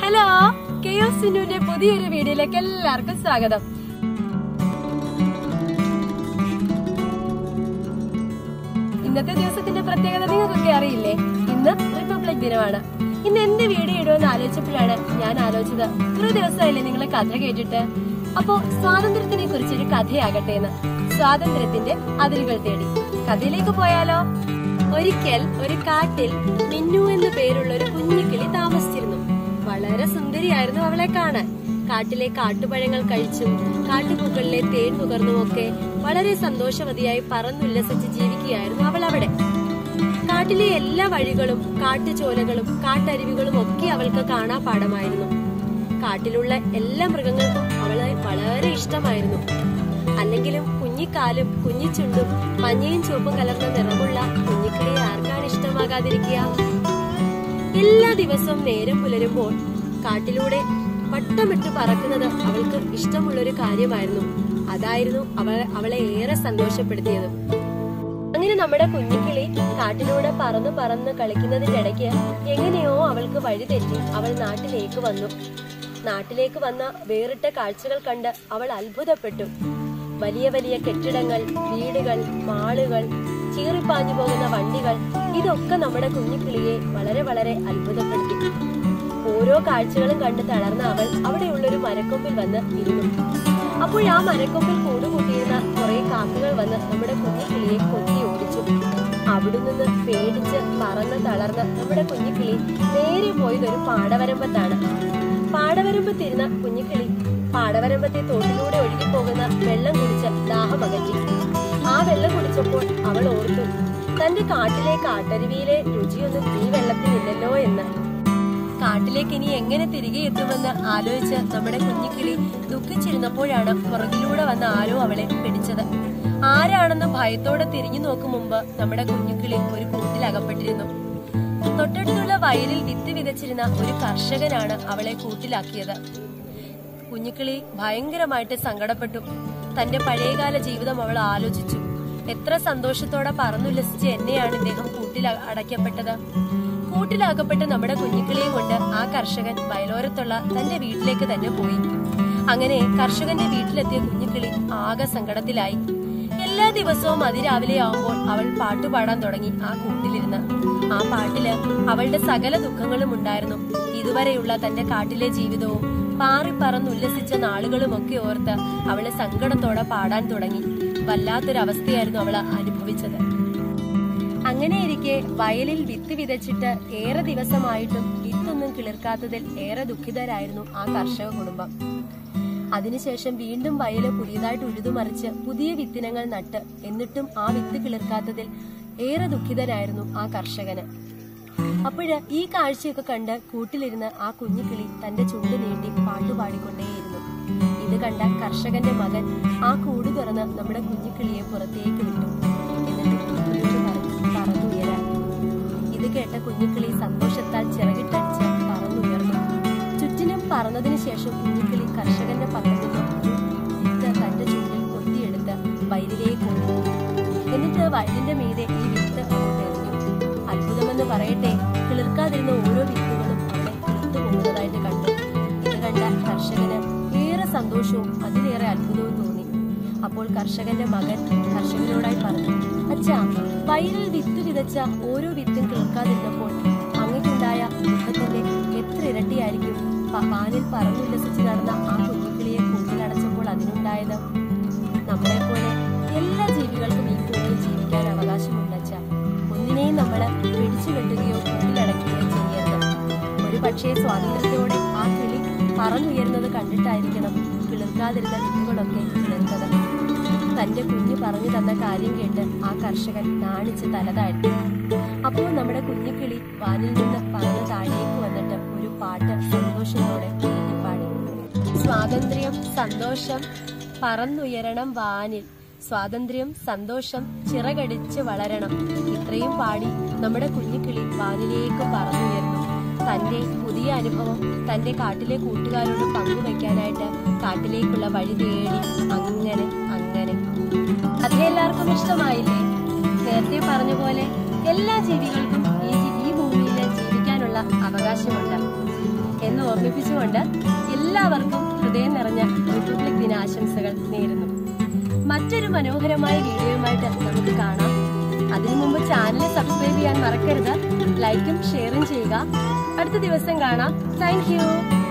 hello കെയോ സിനുവിന്റെ പുതിയൊരു വീഡിയോയിലേക്ക് എല്ലാവർക്കും സ്വാഗതം ഇന്നത്തെ ദിവസത്തിന്റെ പ്രത്യേകത നിങ്ങൾക്കൊക്കെ അറിയില്ലേ ഇന്ന് റിപ്പബ്ലിക് ദിനമാണ് ഇന്ന് എന്ത് വീഡിയോ ഇടുമെന്ന് ആലോചിച്ചപ്പോഴാണ് ഞാൻ ആലോചിച്ചത് കുറെ ദിവസമായില്ലേ നിങ്ങളെ കഥ കേട്ടിട്ട് അപ്പോ സ്വാതന്ത്ര്യത്തിനെ കുറിച്ചൊരു കഥയാകട്ടെ എന്ന് സ്വാതന്ത്ര്യത്തിന്റെ അതിരുകൾ തേടി കഥയിലേക്ക് പോയാലോ ഒരിക്കൽ ഒരു കാട്ടിൽ മിന്നു എന്നു പേരുള്ള ഒരു കുഞ്ഞിക്കിളി താമസിച്ചിരുന്നു വളരെ സുന്ദരിയായിരുന്നു അവളെ കാണാൻ കാട്ടിലെ കാട്ടുപഴങ്ങൾ കഴിച്ചും കാട്ടുപൂക്കളിലെ തേൻ നുകർന്നുമൊക്കെ വളരെ സന്തോഷവതിയായി പറന്നുല്ലസിച്ച് ജീവിക്കുകയായിരുന്നു അവൾ അവിടെ കാട്ടിലെ എല്ലാ വഴികളും കാട്ടുചോലകളും കാട്ടരുവികളും ഒക്കെ അവൾക്ക് കാണാപാഠമായിരുന്നു കാട്ടിലുള്ള എല്ലാ മൃഗങ്ങൾക്കും അവളെ വളരെ ഇഷ്ടമായിരുന്നു അല്ലെങ്കിലും കുഞ്ഞിക്കാലും കുഞ്ഞിച്ചുണ്ടും മഞ്ഞയും ചുവപ്പും കലർന്ന നിറമുള്ള കുഞ്ഞിക്കിളിയെ ആർക്കാണ് ഇഷ്ടമാകാതിരിക്കുക എല്ലാ ദിവസവും നേരം പുലരുമ്പോൾ കാട്ടിലൂടെ വട്ടമിട്ട് പറക്കുന്നത് അവൾക്ക് ഇഷ്ടമുള്ളൊരു കാര്യമായിരുന്നു അതായിരുന്നു അവൾ അവളെ ഏറെ സന്തോഷപ്പെടുത്തിയത് അങ്ങനെ നമ്മുടെ കുഞ്ഞിക്കിളി കാട്ടിലൂടെ പറന്ന് പറന്ന് കളിക്കുന്നതിന്റെ ഇടയ്ക്ക് എങ്ങനെയോ അവൾക്ക് വഴി തെറ്റി അവൾ നാട്ടിലേക്ക് വന്നു നാട്ടിലേക്ക് വന്ന വേറിട്ട കാഴ്ചകൾ കണ്ട് അവൾ അത്ഭുതപ്പെട്ടു വലിയ വലിയ കെട്ടിടങ്ങൾ വീടുകൾ മാളുകൾ ചീറിപ്പാഞ്ഞു പോകുന്ന വണ്ടികൾ ഇതൊക്കെ നമ്മുടെ കുഞ്ഞിക്കിളിയെ വളരെ വളരെ അത്ഭുതപ്പെടുത്തി ഓരോ കാഴ്ചകളും കണ്ട് തളർന്ന അവൾ അവിടെയുള്ളൊരു മരക്കൊമ്പിൽ വന്ന് ഇരുന്നു അപ്പോൾ ആ മരക്കൊമ്പിൽ കൂടുകൂട്ടിയിരുന്ന കുറെ കാക്കകൾ വന്ന് നമ്മുടെ കുഞ്ഞിക്കിളിയെ കൊത്തി ഓടിച്ചു അവിടെ നിന്ന് പേടിച്ച് പറന്ന് തളർന്ന നമ്മുടെ കുഞ്ഞിക്കിളി നേരെ പോയത് ഒരു പാടവരമ്പത്താണ് പാടവരമ്പത്തിരുന്ന കുഞ്ഞിക്കിളി പാടവരമ്പത്തെ തോട്ടിലൂടെ ഒഴുകിപ്പോകുന്ന വെള്ളം കുടിച്ച് ദാഹമകറ്റി ആ വെള്ളം കുടിച്ചപ്പോൾ അവൾ ഓർത്തു തന്റെ കാട്ടിലെ കാട്ടരുവിയിലെ രുചിയൊന്നും ഈ വെള്ളത്തിനില്ലല്ലോ എന്ന് കാട്ടിലേക്ക് ഇനി എങ്ങനെ തിരികെ എത്തുമെന്ന് ആലോചിച്ച് നമ്മുടെ കുഞ്ഞിക്കിളി ദുഃഖിച്ചിരുന്നപ്പോഴാണ് പുറകിലൂടെ വന്ന ആരോ അവളെ പിടിച്ചത് ആരാണെന്ന് ഭയത്തോടെ തിരിഞ്ഞു നോക്കും മുമ്പ് നമ്മുടെ കുഞ്ഞിക്കിളി ഒരു കൂട്ടിൽ അകപ്പെട്ടിരുന്നു തൊട്ടടുത്തുള്ള വയലിൽ വിത്ത് വിതച്ചിരുന്ന ഒരു കർഷകനാണ് അവളെ കൂട്ടിലാക്കിയത് കുഞ്ഞിക്കിളി ഭയങ്കരമായിട്ട് സങ്കടപ്പെട്ടു തന്റെ പഴയകാല ജീവിതം അവൾ ആലോചിച്ചു എത്ര സന്തോഷത്തോടെ പറന്നുല്ലസിച്ച് എന്നെയാണ് ഇദ്ദേഹം കൂട്ടിൽ അ- അടയ്ക്കപ്പെട്ടത് കൂട്ടിലാകപ്പെട്ട് നമ്മുടെ കുഞ്ഞിക്കിളിയെ കൊണ്ട് ആ കർഷകൻ വയലോരത്തുള്ള തന്റെ വീട്ടിലേക്ക് തന്നെ പോയി അങ്ങനെ കർഷകന്റെ വീട്ടിലെത്തിയ കുഞ്ഞിക്കിളി ആകെ സങ്കടത്തിലായി എല്ലാ ദിവസവും അതിരാവിലെ ആവുമ്പോൾ അവൾ പാട്ടുപാടാൻ തുടങ്ങി ആ കൂട്ടിലിരുന്ന് ആ പാട്ടില് അവളുടെ സകല ദുഃഖങ്ങളും ഉണ്ടായിരുന്നു ഇതുവരെയുള്ള തന്റെ കാട്ടിലെ ജീവിതവും പാറി പറന്നുല്ലസിച്ച നാളുകളുമൊക്കെ ഓർത്ത് അവള് സങ്കടത്തോടെ പാടാൻ തുടങ്ങി വല്ലാത്തൊരവസ്ഥയായിരുന്നു അവൾ അനുഭവിച്ചത് അങ്ങനെയിരിക്കെ വയലിൽ വിത്ത് വിതച്ചിട്ട് ഏറെ ദിവസമായിട്ടും വിത്തൊന്നും കിളിർക്കാത്തതിൽ ഏറെ ദുഃഖിതരായിരുന്നു ആ കർഷക കുടുംബം അതിനുശേഷം വീണ്ടും വയല് പുതിയതായിട്ട് ഉഴുതുമറിച്ച് പുതിയ വിത്തിനങ്ങൾ നട്ട് എന്നിട്ടും ആ വിത്ത് കിളിർക്കാത്തതിൽ ഏറെ ദുഃഖിതരായിരുന്നു ആ കർഷകന് അപ്പോഴ് ഈ കാഴ്ചയൊക്കെ കണ്ട് കൂട്ടിലിരുന്ന് ആ കുഞ്ഞുകിളി തന്റെ ചുണ്ട് നീട്ടി പാട്ടുപാടിക്കൊണ്ടേയിരുന്നു ഇത് കണ്ട കർഷകന്റെ മകൻ ആ കൂട് തുറന്ന് നമ്മുടെ കുഞ്ഞുകിളിയെ പുറത്തേക്ക് വിട്ടു എന്നിട്ട് കുഞ്ഞുകിളിയോട് പറഞ്ഞു പറന്നുയരാൻ ഇത് കേട്ട കുഞ്ഞുകിളി സന്തോഷത്താൽ ചിറകിട്ടടിച്ച് പറന്നുയർന്നു ചുറ്റിനും പറന്നതിന് ശേഷം കുഞ്ഞുകിളി കർഷകന്റെ പക്കൽ നിന്ന് ഒരു വിത്ത് തന്റെ ചുണ്ടിൽ കൊത്തിയെടുത്ത് വയലിലേക്ക് ഓടി എന്നിട്ട് വയലിന്റെ മീതെ ഈ വിത്ത് അങ്ങോട്ട് എറിഞ്ഞു അത്ഭുതമെന്ന് പറയട്ടെ കിളിർക്കാതിരുന്ന ഓരോ വിത്തുകളും അവിടെ കിളിർത്തു പോകുന്നതായിട്ട് കണ്ടു ഇത് കണ്ട കർഷകന് ഏറെ സന്തോഷവും അതിലേറെ അത്ഭുതവും തോന്നി അപ്പോൾ കർഷകന്റെ മകൻ കർഷകനോടായി പറഞ്ഞു അച്ഛാ വയലിൽ വിത്ത് വിതച്ച ഓരോ വിത്തും കിളിർക്കാതിരുന്നപ്പോൾ അങ്ങക്കുണ്ടായ ദുഃഖത്തിന്റെ എത്ര ഇരട്ടിയായിരിക്കും പ- വാനിൽ പറന്നുല്ലസിച്ച് നടന്ന ആ കുഞ്ഞിക്കിളിയെ കൂട്ടിലടച്ചപ്പോൾ അതിനുണ്ടായത് നമ്മളെ പോലെ എല്ലാ ജീവികൾക്കും ഈ ഭൂമിയിൽ ജീവിക്കാൻ അവകാശമുണ്ട് അച്ഛാ ഒന്നിനെയും നമ്മൾ പിടിച്ചു കെട്ടുകയോ കൂട്ടിലടക്കുകയോ ചെയ്യരുത് ഒരു പക്ഷേ സ്വാതന്ത്ര്യത്തോടെ ആ കിളി പറന്നുയരുന്നത് കണ്ടിട്ടായിരിക്കണം കിളിർക്കാതിരുന്ന വിത്തുകളൊക്കെ കിളിർത്തത് തന്റെ കുഞ്ഞ് പറഞ്ഞു തന്ന കാര്യം കേട്ട് ആ കർഷകൻ നാണിച്ച് തല താഴ്ത്തി അപ്പോൾ നമ്മുടെ കുഞ്ഞിക്കിളി വാനിൽ നിന്ന് പറന്ന് താഴേക്ക് വന്നിട്ട് ഒരു പാട്ട് സന്തോഷത്തോടെ പാടി സ്വാതന്ത്ര്യം സന്തോഷം പറന്നുയരണം വാനിൽ സ്വാതന്ത്ര്യം സന്തോഷം ചിറകടിച്ച് വളരണം ഇത്രയും പാടി നമ്മുടെ കുഞ്ഞിക്കിളി വാനിലേക്ക് പറന്നുയർന്നു തന്റെ പുതിയ അനുഭവം തന്റെ കാട്ടിലെ കൂട്ടുകാരോട് പങ്കുവെക്കാനായിട്ട് കാട്ടിലേക്കുള്ള വഴി തേടി അങ്ങനെ അങ്ങനെ കഥ എല്ലാവർക്കും ഇഷ്ടമായില്ലേ നേരത്തെ പറഞ്ഞ പോലെ എല്ലാ ജീവികൾക്കും ഈ ജി- ഈ ഭൂമിയിൽ ജീവിക്കാനുള്ള അവകാശമുണ്ട് എന്ന് ഓർമ്മിപ്പിച്ചുകൊണ്ട് എല്ലാവർക്കും ഹൃദയം നിറഞ്ഞ റിപ്പബ്ലിക് ദിനാശംസകൾ നേരുന്നു മറ്റൊരു മനോഹരമായ വീഡിയോയുമായിട്ട് നമുക്ക് കാണാം അതിനു മുമ്പ് ചാനൽ സബ്സ്ക്രൈബ് ചെയ്യാൻ മറക്കരുത് ലൈക്കും ഷെയറും ചെയ്യുക അടുത്ത ദിവസം കാണാം താങ്ക്